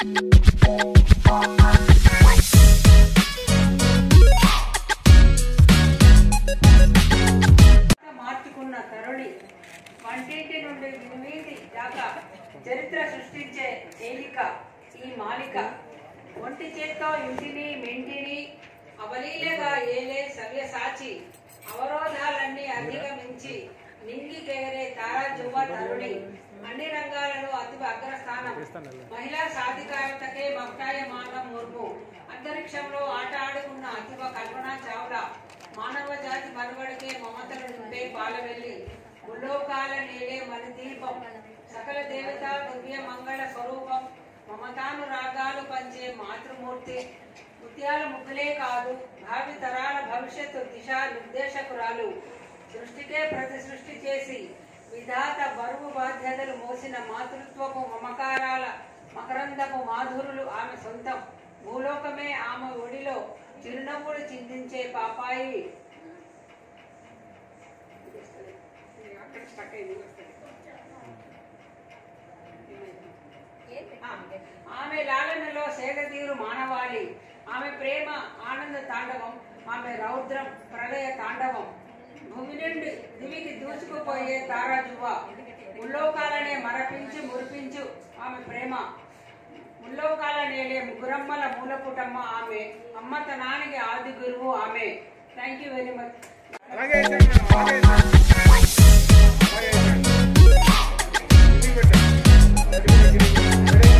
మార్చుకున్న తరుణి వంటింటి నుండి వినివీధి దాకా చరిత్ర సృష్టించే తేలిక ఈ మాలిక ఒంటి చేత్తో ఇంటిని మెంటిని అవలీలగా ఏలే సవ్యసాచి అవరోధాలన్నీ అధిగమించి నింగి కేరే తారా జువ్వ తరుణి అన్ని రంగాలలో అతి అగ్రస్థానం మహిళా సాధికారతకే మక్తాయమానం ముర్ము అంతరిక్షంలో ఆట ఆడుకున్న అతివ కల్పనా చావ్లా మానవ జాతి మనుగడకే మమతలు నింపే పాలవెల్లి ముల్లోకాల నేలే మన దీపం సకల దేవతా దివ్య మంగళ స్వరూపం మమతాను రాగాలు పంచే మాతృమూర్తి ముత్యాల ముగ్గులే కాదు భావి తరాల భవిష్యత్తు దిశా నిర్దేశకురాలు సృష్టికే ప్రతి సృష్టి చేసి విధాత బరువు బాధ్యతలు మోసిన మాతృత్వపు మమకారాల మకరందపు మాధురులు ఆమె సొంతం భూలోకమే ఆమె ఒడిలో చిరునవ్వులు చిందించే పాపాయి ఆమె లాలనలో సేదతీరు మానవాళి ఆమె ప్రేమ ఆనంద తాండవం ఆమె రౌద్రం ప్రళయ తాండవం భూమి నుండి దివికి దూసుకుపోయే తారాజువ ముల్లోకాలనే మరపించి మురిపించు ఆమె ప్రేమ ముల్లోకాల నేలే ముగ్గురమ్మల మూలపుటమ్మ ఆమె అమ్మతనానికి ఆది గురువు ఆమె థ్యాంక్ యూ వెరీ మచ్ అలాగే వేసేయండి మేడం, అలాగే వేసేయండి. అలాగే వేసేయండి. ఇది పెట్టండి. ఇది పెట్టండి.